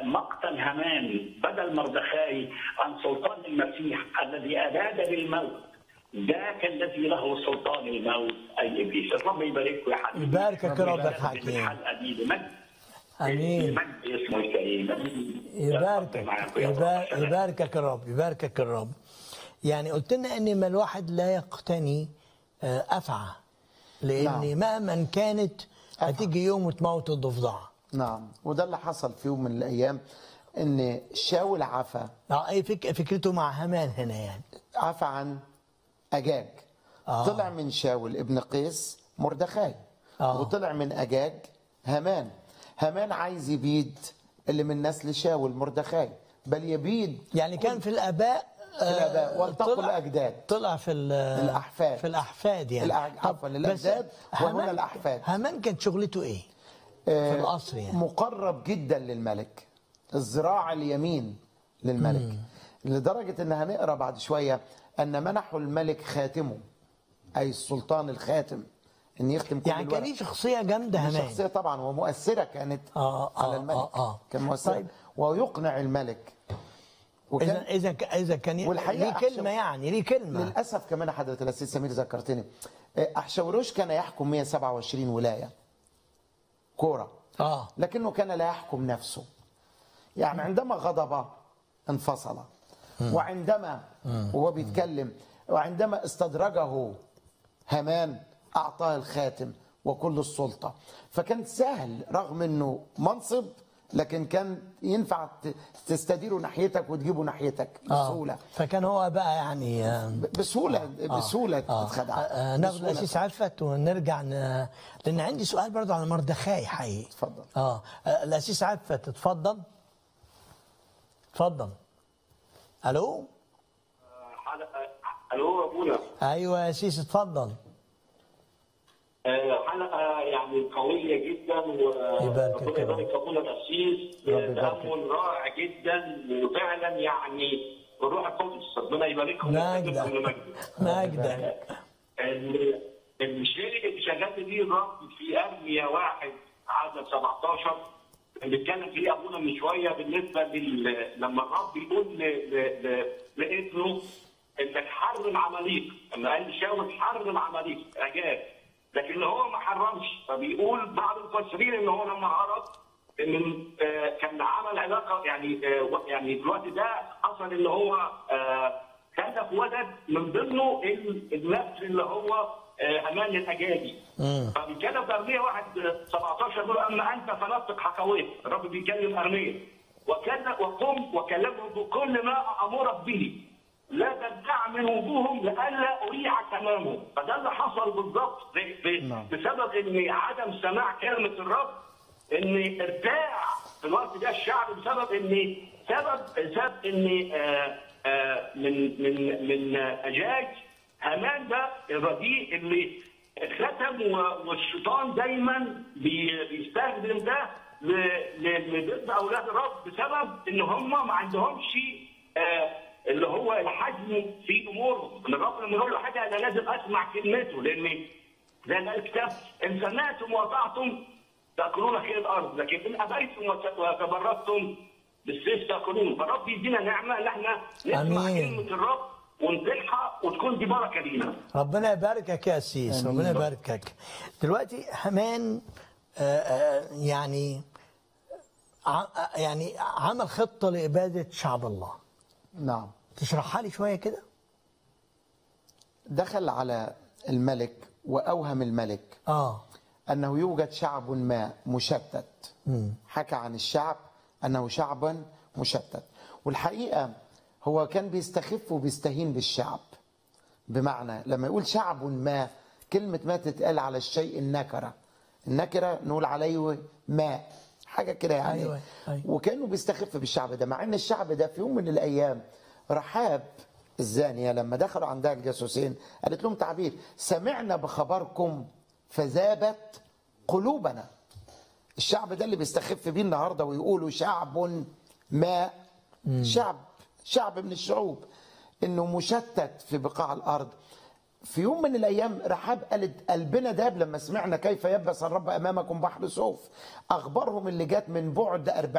مقتل هامان بدل مردخاي عن سلطان المسيح الذي اراد بالموت ذاك الذي له سلطان الموت اي ابليس الرب يباركه يا حبيبي يباركك يا رب يبارك الحكيم. الحلقه دي بمجد امين بمجد اسمه الكريم يباركك معاكم يا رب. يبار- سلام. يباركك الرب يباركك الرب يعني قلت لنا ان ما الواحد لا يقتني آه، افعى لان نعم. مهما كانت هتيجي يوم وتموت الضفدعه نعم وده اللي حصل في يوم من الايام ان شاول عفى اه اي فك... فكرته مع هامان هنا يعني عفى عن اجاج آه. طلع من شاول ابن قيس مردخاي آه. وطلع من اجاج هامان هامان عايز يبيد اللي من نسل شاول مردخاي بل يبيد يعني كان في الاباء آه، الآباء والتقوا طلع- الأجداد. طلع في ال- الأحفاد. في الاحفاد يعني الأع- عفواً، بس الأجداد وهنا هامان- الأحفاد. هامان كانت شغلته ايه؟ آه، في القصر يعني. مقرب جدا للملك الذراع اليمين للملك لدرجة ان هنقرا بعد شوية ان منحوا الملك خاتمه اي السلطان الخاتم ان يختم كل يعني كان الورق. ليه شخصيه جامده هامان شخصية طبعا ومؤثرة كانت آه، آه، على الملك آه، آه. كان مؤثرة طيب. ويقنع الملك اذا وكان اذا ك- اذا كان والحقيقة ليه كلمه أحشو- يعني ليه كلمه للاسف كمان يا حضره الاسيد سمير ذكرتني آه، احشوروش كان يحكم 127 ولايه كوره اه لكنه كان لا يحكم نفسه يعني عندما غضب انفصل وعندما وهو بيتكلم وعندما استدرجه هامان اعطاه الخاتم وكل السلطه فكان سهل رغم انه منصب لكن كان ينفع ت- تستديره ناحيتك وتجيبه ناحيتك آه. بسهوله فكان هو بقى يعني آه، ب- بسهوله بسهوله آه. تتخدع آه، آه، ناخد بسهولة. الاسيس عفت ونرجع ن... لان عندي سؤال برضه على مردخاي حقيقي اتفضل. اه آه، الاسيس عفت اتفضل اتفضل الو حلقه الو يا ابونا ايوه يا سيس اتفضل آه، حلقه يعني قويه جدا يبارك وربنا يا رب. يبارك ابونا تاسيس رب يبارك تامل رائع جدا وفعلا يعني الروح القدس ربنا يباركهم مجدك ويقدمكم مجدك ال- الشيء اللي شغال بيه الرب في ارميا واحد عدد 17 اللي بيتكلم فيه ابونا من شويه بالنسبه لل... لما الرب يقول ل... ل... ل... لابنه انك حرم عماليق لما قال شاول حرم عماليق اجاب لكن هو ما حرمش فبيقول بعض المفسرين ان هو لما هرب ان آه، كان عمل علاقه يعني آه، يعني في الوقت ده حصل ان هو آه، خلف ولد من ضمنه ال- النفس اللي هو آه، امان الاجابي فبيتكلم في ارميه واحد آه، 17 بيقول اما انت فنطق حكويت الرب بيكلم ارميه وكان وقم وكلمه بكل ما امرك به لا تدع من وجوههم لئلا اريعك امامهم فده اللي حصل بالظبط ب- ب- نعم. بسبب ان عدم سماع كلمه الرب ان ارتاع في الوقت ده الشعب بسبب ان سبب سبب ان آه، آه، من من من آه، اجاج هامان ده الرديء اللي ختم و- والشيطان دايما بي- بيستخدم ده ل- ل- لضد اولاد الرب بسبب ان هم ما عندهمش آه، اللي هو الحجم في امورهم ان الرب لما يقول له حاجه انا لازم اسمع كلمته لان زي ما قال الكتاب ان سمعتم واطعتم تاكلون خير الارض لكن ان ابيتم وت- وتبررتم بالسيف تاكلون فالرب يدينا نعمه ان احنا نسمع آمين. كلمه الرب ونطيعها وتكون دي بركه لينا ربنا يباركك يا سيس ربنا يباركك دلوقتي هامان آه، آه، يعني ع- يعني عمل خطه لاباده شعب الله نعم تشرحها لي شويه كده دخل على الملك واوهم الملك اه انه يوجد شعب ما مشتت حكى عن الشعب انه شعب مشتت والحقيقه هو كان بيستخف وبيستهين بالشعب بمعنى لما يقول شعب ما كلمه ما تتقال على الشيء النكره النكره نقول عليه ماء حاجه كده يعني أيوة، أيوة. وكانه بيستخف بالشعب ده مع ان الشعب ده في يوم من الايام رحاب الزانيه لما دخلوا عندها الجاسوسين قالت لهم تعبير سمعنا بخبركم فذابت قلوبنا الشعب ده اللي بيستخف بيه النهارده ويقولوا شعب ما شعب شعب من الشعوب انه مشتت في بقاع الارض في يوم من الايام رحاب قالت قلبنا داب لما سمعنا كيف يبس الرب امامكم بحر صوف اخبارهم اللي جات من بعد 40